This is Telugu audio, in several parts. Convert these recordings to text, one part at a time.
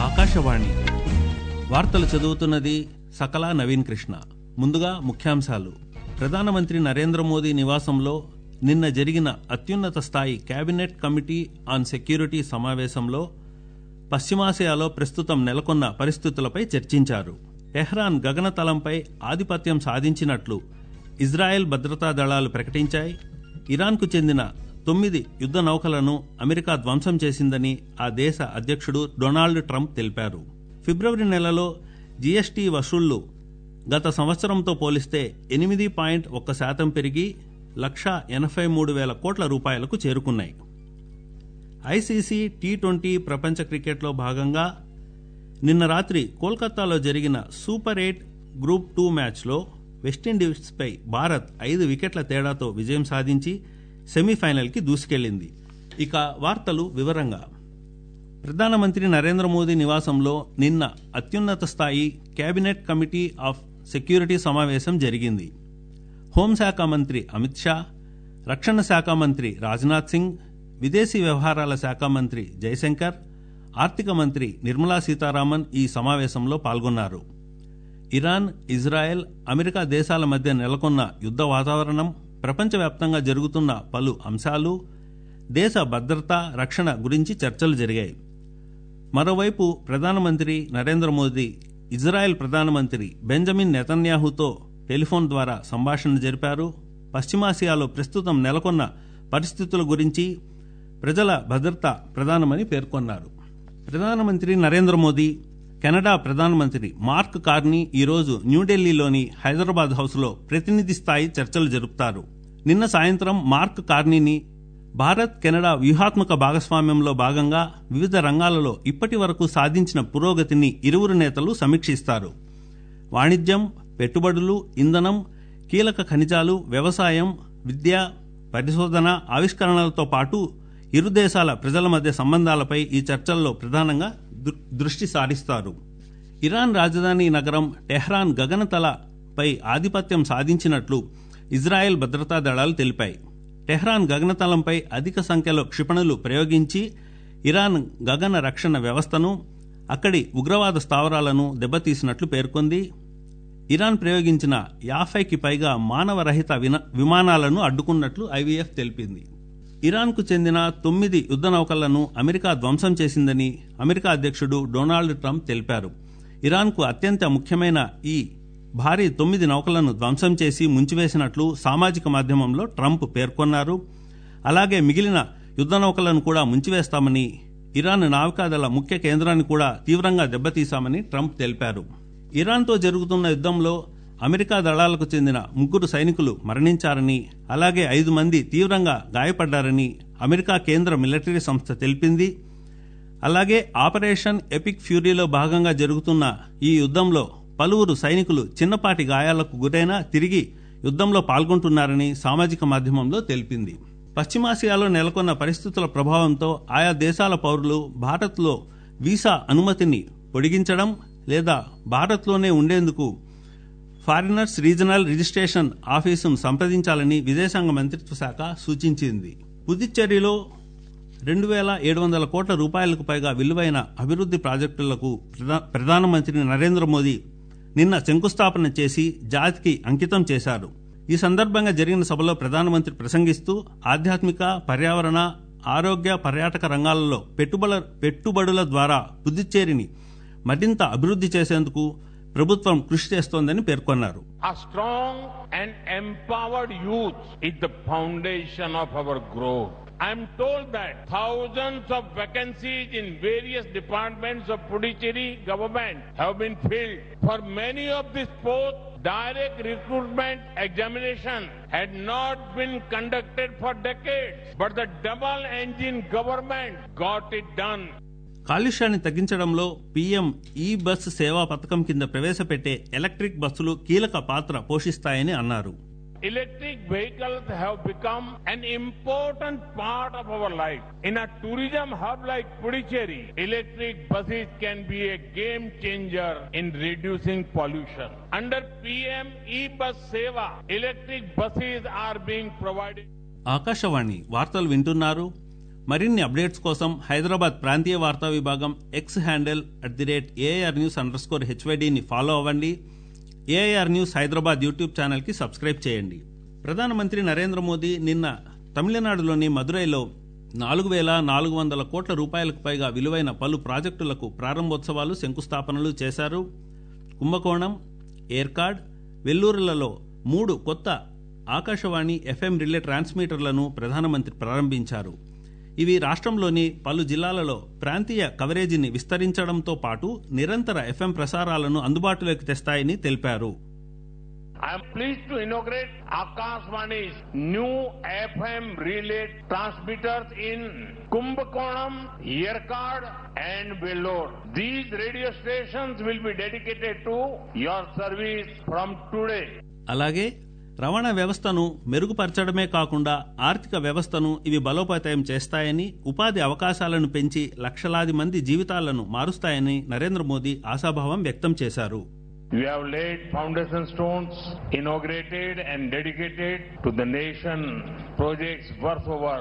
ఆకాశవాణి వార్తలు చదువుతున్నది సకలా నవీన్ కృష్ణ ముందుగా ముఖ్యాంశాలు ప్రధానమంత్రి నరేంద్ర మోదీ నివాసంలో నిన్న జరిగిన అత్యున్నత స్థాయి కేబినెట్ కమిటీ ఆన్ సెక్యూరిటీ సమావేశంలో పశ్చిమాసియాలో ప్రస్తుతం నెలకొన్న పరిస్థితులపై చర్చించారు టెహ్రాన్ గగనతలంపై ఆధిపత్యం సాధించినట్లు ఇజ్రాయెల్ భద్రతా దళాలు ప్రకటించాయి ఇరాన్కు చెందిన తొమ్మిది యుద్ధ నౌకలను అమెరికా ధ్వంసం చేసిందని ఆ దేశ అధ్యక్షుడు డొనాల్డ్ ట్రంప్ తెలిపారు ఫిబ్రవరి నెలలో జీఎస్టీ వసూళ్లు గత సంవత్సరంతో పోలిస్తే ఎనిమిది పాయింట్ ఒక్క శాతం పెరిగి లక్ష ఎనభై మూడు వేల కోట్ల రూపాయలకు చేరుకున్నాయి ఐసీసీ టీ ట్వంటీ ప్రపంచ క్రికెట్లో భాగంగా నిన్న రాత్రి కోల్కతాలో జరిగిన సూపర్ ఎయిట్ గ్రూప్ టూ మ్యాచ్లో వెస్టిండీస్పై భారత్ ఐదు వికెట్ల తేడాతో విజయం సాధించి సెమీఫైనల్కి దూసుకెళ్లింది ఇక వార్తలు వివరంగా ప్రధానమంత్రి నరేంద్ర మోదీ నివాసంలో నిన్న అత్యున్నత స్థాయి కేబినెట్ కమిటీ ఆఫ్ సెక్యూరిటీ సమావేశం జరిగింది హోంశాఖ మంత్రి అమిత్ షా రక్షణ శాఖ మంత్రి రాజ్నాథ్ సింగ్ విదేశీ వ్యవహారాల శాఖ మంత్రి జయశంకర్ ఆర్థిక మంత్రి నిర్మలా సీతారామన్ ఈ సమావేశంలో పాల్గొన్నారు ఇరాన్ ఇజ్రాయెల్ అమెరికా దేశాల మధ్య నెలకొన్న యుద్ధ వాతావరణం ప్రపంచవ్యాప్తంగా జరుగుతున్న పలు అంశాలు దేశ భద్రత రక్షణ గురించి చర్చలు జరిగాయి మరోవైపు ప్రధానమంత్రి నరేంద్ర మోదీ ఇజ్రాయెల్ ప్రధానమంత్రి బెంజమిన్ నెతన్యాహుతో టెలిఫోన్ ద్వారా సంభాషణ జరిపారు పశ్చిమాసియాలో ప్రస్తుతం నెలకొన్న పరిస్థితుల గురించి ప్రజల భద్రత ప్రధానమని పేర్కొన్నారు ప్రధానమంత్రి నరేంద్ర మోదీ కెనడా ప్రధానమంత్రి మార్క్ కార్నీ ఈరోజు న్యూఢిల్లీలోని హైదరాబాద్ హౌస్లో ప్రతినిధి స్థాయి చర్చలు జరుపుతారు నిన్న సాయంత్రం మార్క్ కార్నీని భారత్ కెనడా వ్యూహాత్మక భాగస్వామ్యంలో భాగంగా వివిధ రంగాలలో ఇప్పటి వరకు సాధించిన పురోగతిని ఇరువురు నేతలు సమీక్షిస్తారు వాణిజ్యం పెట్టుబడులు ఇంధనం కీలక ఖనిజాలు వ్యవసాయం విద్య పరిశోధన ఆవిష్కరణలతో పాటు ఇరు దేశాల ప్రజల మధ్య సంబంధాలపై ఈ చర్చల్లో ప్రధానంగా దృష్టి సారిస్తారు ఇరాన్ రాజధాని నగరం టెహ్రాన్ గగనతలపై ఆధిపత్యం సాధించినట్లు ఇజ్రాయెల్ భద్రతా దళాలు తెలిపాయి టెహ్రాన్ గగనతలంపై అధిక సంఖ్యలో క్షిపణులు ప్రయోగించి ఇరాన్ గగన రక్షణ వ్యవస్థను అక్కడి ఉగ్రవాద స్థావరాలను దెబ్బతీసినట్లు పేర్కొంది ఇరాన్ ప్రయోగించిన యాభైకి పైగా మానవరహిత విమానాలను అడ్డుకున్నట్లు ఐవీఎఫ్ తెలిపింది ఇరాన్కు చెందిన తొమ్మిది యుద్ధ నౌకలను అమెరికా ధ్వంసం చేసిందని అమెరికా అధ్యక్షుడు డొనాల్డ్ ట్రంప్ తెలిపారు ఇరాన్కు అత్యంత ముఖ్యమైన ఈ భారీ తొమ్మిది నౌకలను ధ్వంసం చేసి ముంచివేసినట్లు సామాజిక మాధ్యమంలో ట్రంప్ పేర్కొన్నారు అలాగే మిగిలిన యుద్ధ నౌకలను కూడా ముంచివేస్తామని ఇరాన్ నావికాదళ ముఖ్య కేంద్రాన్ని కూడా తీవ్రంగా దెబ్బతీశామని ట్రంప్ తెలిపారు ఇరాన్తో జరుగుతున్న యుద్ధంలో అమెరికా దళాలకు చెందిన ముగ్గురు సైనికులు మరణించారని అలాగే ఐదు మంది తీవ్రంగా గాయపడ్డారని అమెరికా కేంద్ర మిలిటరీ సంస్థ తెలిపింది అలాగే ఆపరేషన్ ఎపిక్ ఫ్యూరీలో భాగంగా జరుగుతున్న ఈ యుద్ధంలో పలువురు సైనికులు చిన్నపాటి గాయాలకు గురైనా తిరిగి యుద్ధంలో పాల్గొంటున్నారని సామాజిక మాధ్యమంలో తెలిపింది పశ్చిమాసియాలో నెలకొన్న పరిస్థితుల ప్రభావంతో ఆయా దేశాల పౌరులు భారత్లో వీసా అనుమతిని పొడిగించడం లేదా భారత్లోనే ఉండేందుకు ఫారినర్స్ రీజనల్ రిజిస్ట్రేషన్ ఆఫీసును సంప్రదించాలని విదేశాంగ మంత్రిత్వ శాఖ సూచించింది పుదుచ్చేరిలో రెండు వేల ఏడు వందల కోట్ల రూపాయలకు పైగా విలువైన అభివృద్ది ప్రాజెక్టులకు ప్రధానమంత్రి నరేంద్ర మోదీ నిన్న శంకుస్థాపన చేసి జాతికి అంకితం చేశారు ఈ సందర్భంగా జరిగిన సభలో ప్రధానమంత్రి ప్రసంగిస్తూ ఆధ్యాత్మిక పర్యావరణ ఆరోగ్య పర్యాటక రంగాలలో పెట్టుబడుల పెట్టుబడుల ద్వారా పుదుచ్చేరిని మరింత అభివృద్ది చేసేందుకు ప్రభుత్వం కృషి చేస్తోందని పేర్కొన్నారు A strong and empowered youth is the foundation of our growth. I'm told that thousands of vacancies in various departments of Puducherry government have been filled. For many of these posts, direct recruitment examination had not been conducted for decades, but the double engine government got it done. కాలుష్యాన్ని తగ్గించడంలో పీఎం ఈ బస్ సేవా పథకం కింద ప్రవేశపెట్టే ఎలక్ట్రిక్ బస్సులు కీలక పాత్ర పోషిస్తాయని అన్నారు Electric vehicles have become an important part of our life. In a tourism hub like Puducherry, electric buses can be a game changer in reducing pollution. Under PM e-bus Seva, electric buses are being provided. Akashvani వార్తలు వింటున్నారు మరిన్ని అప్డేట్స్ కోసం హైదరాబాద్ ప్రాంతీయ వార్తా విభాగం X handle at the rate AIR news underscore హెచ్వైడిని ఫాలో అవ్వండి ఏఐఆర్ న్యూస్ హైదరాబాద్ యూట్యూబ్ ఛానల్కి సబ్స్క్రైబ్ చేయండి ప్రధానమంత్రి నరేంద్ర మోదీ నిన్న తమిళనాడులోని మదురైలో నాలుగు వేల నాలుగు వందల కోట్ల రూపాయలకు పైగా విలువైన పలు ప్రాజెక్టులకు ప్రారంభోత్సవాలు శంకుస్థాపనలు చేశారు కుంభకోణం ఏర్కాడ్ వెల్లూరులలో మూడు కొత్త ఆకాశవాణి ఎఫ్ఎం రిలే ట్రాన్స్మీటర్లను ప్రధానమంత్రి ప్రారంభించారు ఇవి రాష్ట్రంలోని పలు జిల్లాలలో ప్రాంతీయ కవరేజీని విస్తరించడంతో పాటు నిరంతర ఎఫ్ఎం ప్రసారాలను అందుబాటులోకి తెస్తాయని తెలిపారు I am pleased to inaugurate Akashvani's new FM relay transmitters in Kumbhakonam, Yerkad and Vellore. These radio stations will be dedicated to your service from today. అలాగే రవాణా వ్యవస్థను మెరుగుపరచడమే కాకుండా ఆర్థిక వ్యవస్థను ఇవి బలోపేతం చేస్తాయని ఉపాధి అవకాశాలను పెంచి లక్షలాది మంది జీవితాలను మారుస్తాయని నరేంద్ర మోదీ ఆశాభావం వ్యక్తం చేశారు We have laid foundation stones, inaugurated and dedicated to the nation projects worth over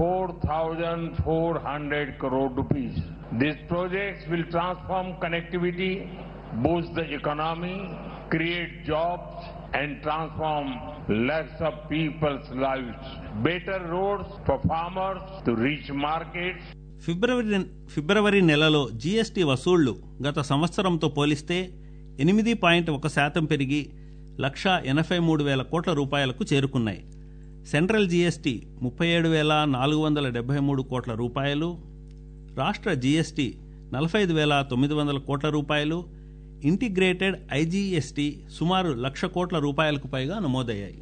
4,400 crore rupees. These projects will transform connectivity, boost the economy, create jobs and transform lakhs of people's lives. Better roads for farmers to reach markets, ఫిబ్రవరి ఫిబ్రవరి నెలలో జీఎస్టీ వసూళ్లు గత సంవత్సరంతో పోలిస్తే ఎనిమిది పాయింట్ ఒక శాతం పెరిగి లక్షా ఎనభై మూడు వేల కోట్ల రూపాయలకు చేరుకున్నాయి సెంట్రల్ జీఎస్టీ ముప్పై ఏడు వేల నాలుగు వందల డెబ్బై మూడు కోట్ల రూపాయలు రాష్ట్ర జీఎస్టీ నలభై ఐదు వేల తొమ్మిది వందల కోట్ల రూపాయలు ఇంటిగ్రేటెడ్ ఐజీఎస్టీ సుమారు లక్ష కోట్ల రూపాయలకు పైగా నమోదయ్యాయి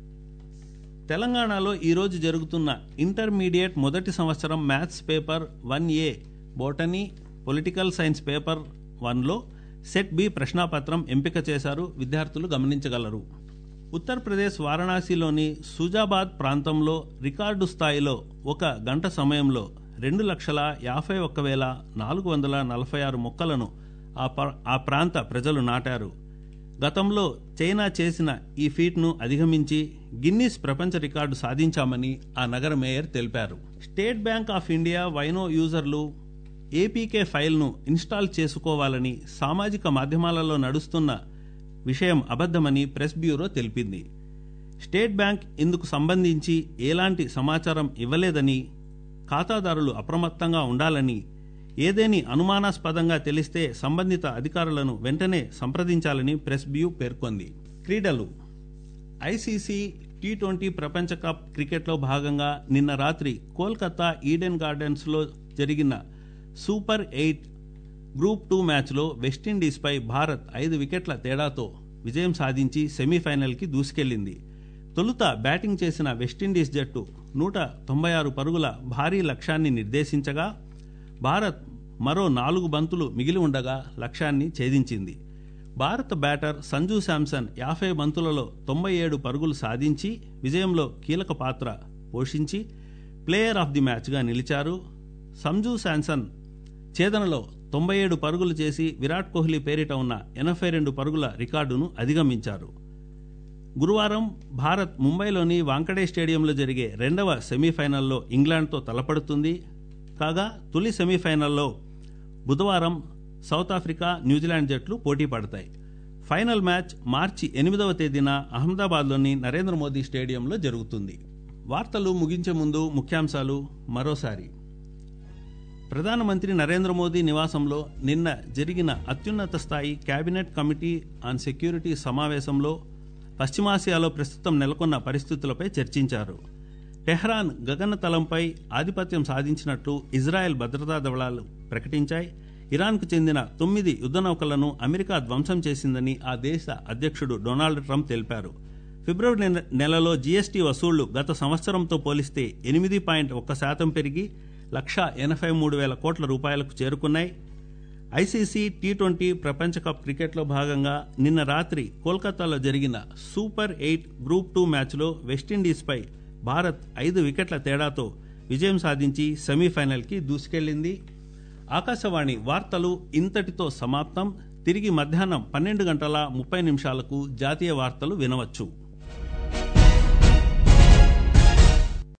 తెలంగాణలో ఈరోజు జరుగుతున్న ఇంటర్మీడియట్ మొదటి సంవత్సరం maths paper one A botany political science paper వన్లో సెట్ బి ప్రశ్నాపత్రం ఎంపిక చేశారు విద్యార్థులు గమనించగలరు ఉత్తరప్రదేశ్ వారణాసిలోని సుజాబాద్ ప్రాంతంలో రికార్డు స్థాయిలో ఒక గంట సమయంలో రెండు లక్షల యాభై ఒక్క వేల నాలుగు వందల నలభై ఆరు మొక్కలను ఆ ప్ర- ఆ ప్రాంత ప్రజలు నాటారు గతంలో చైనా చేసిన ఈ ఫీట్ను అధిగమించి గిన్నీస్ ప్రపంచ రికార్డు సాధించామని ఆ నగర మేయర్ తెలిపారు స్టేట్ బ్యాంక్ ఆఫ్ ఇండియా వైనో యూజర్లు ఏపీకే ఫైల్ను ఇన్స్టాల్ చేసుకోవాలని సామాజిక మాధ్యమాలలో నడుస్తున్న విషయం అబద్ధమని ప్రెస్ బ్యూరో తెలిపింది స్టేట్ బ్యాంక్ ఇందుకు సంబంధించి ఎలాంటి సమాచారం ఇవ్వలేదని ఖాతాదారులు అప్రమత్తంగా ఉండాలని ఏదేని అనుమానాస్పదంగా తెలిస్తే సంబంధిత అధికారులను వెంటనే సంప్రదించాలని ప్రెస్ బ్యూ పేర్కొంది క్రీడలు ఐసీసీ టీ ట్వంటీ ప్రపంచ కప్ క్రికెట్లో భాగంగా నిన్న రాత్రి కోల్కతా ఈడెన్ గార్డెన్స్లో జరిగిన సూపర్ ఎయిట్ గ్రూప్ టూ మ్యాచ్లో వెస్టిండీస్పై భారత్ ఐదు వికెట్ల తేడాతో విజయం సాధించి సెమీఫైనల్కి దూసుకెళ్లింది తొలుత బ్యాటింగ్ చేసిన వెస్టిండీస్ జట్టు నూట తొంభై ఆరు పరుగుల భారీ లక్ష్యాన్ని నిర్దేశించగా భారత్ మరో నాలుగు బంతులు మిగిలి ఉండగా లక్ష్యాన్ని ఛేదించింది భారత బ్యాటర్ సంజు శాంసన్ యాభై బంతులలో తొంభై ఏడు పరుగులు సాధించి విజయంలో కీలక పాత్ర పోషించి ప్లేయర్ ఆఫ్ ది మ్యాచ్గా నిలిచారు సంజు శాంసన్ ఛేదనలో తొంభై ఏడు పరుగులు చేసి విరాట్ కోహ్లీ పేరిట ఉన్న ఎనభై రెండు పరుగుల రికార్డును అధిగమించారు గురువారం భారత్ ముంబైలోని వాంకడే స్టేడియంలో జరిగే రెండవ సెమీఫైనల్లో ఇంగ్లాండ్తో తలపడుతుంది కాగా తొలి సెమీఫైనల్లో బుధవారం సౌత్ ఆఫ్రికా న్యూజిలాండ్ జట్లు పోటీ పడతాయి ఫైనల్ మ్యాచ్ మార్చి ఎనిమిదవ తేదీన అహ్మదాబాద్లోని నరేంద్ర మోదీ స్టేడియంలో జరుగుతుంది వార్తలు ముగించే ముందు ముఖ్యాంశాలు మరోసారి ప్రధానమంత్రి నరేంద్ర మోదీ నివాసంలో నిన్న జరిగిన అత్యున్నత స్థాయి కేబినెట్ కమిటీ ఆన్ సెక్యూరిటీ సమావేశంలో పశ్చిమాసియాలో ప్రస్తుతం నెలకొన్న పరిస్థితులపై చర్చించారు టెహ్రాన్ గగనతలంపై ఆధిపత్యం సాధించినట్లు ఇజ్రాయెల్ భద్రతా దళాలు ప్రకటించాయి ఇరాన్కు చెందిన తొమ్మిది యుద్ధ నౌకలను అమెరికా ధ్వంసం చేసిందని ఆ దేశ అధ్యక్షుడు డొనాల్డ్ ట్రంప్ తెలిపారు ఫిబ్రవరి నెల- నెలలో జీఎస్టీ వసూళ్లు గత సంవత్సరంతో పోలిస్తే ఎనిమిది పాయింట్ ఒక్క శాతం పెరిగి లక్ష ఎనభై మూడు వేల కోట్ల రూపాయలకు చేరుకున్నాయి ఐసీసీ టీ ట్వంటీ ప్రపంచ కప్ క్రికెట్లో భాగంగా నిన్న రాత్రి కోల్కతాలో జరిగిన సూపర్ ఎయిట్ గ్రూప్ టూ మ్యాచ్లో వెస్టిండీస్పై భారత్ ఐదు వికెట్ల తేడాతో విజయం సాధించి సెమీఫైనల్కి దూసుకెళ్లింది ఆకాశవాణి వార్తలు ఇంతటితో సమాప్తం తిరిగి మధ్యాహ్నం పన్నెండు గంటల ముప్పై నిమిషాలకు జాతీయ వార్తలు వినవచ్చు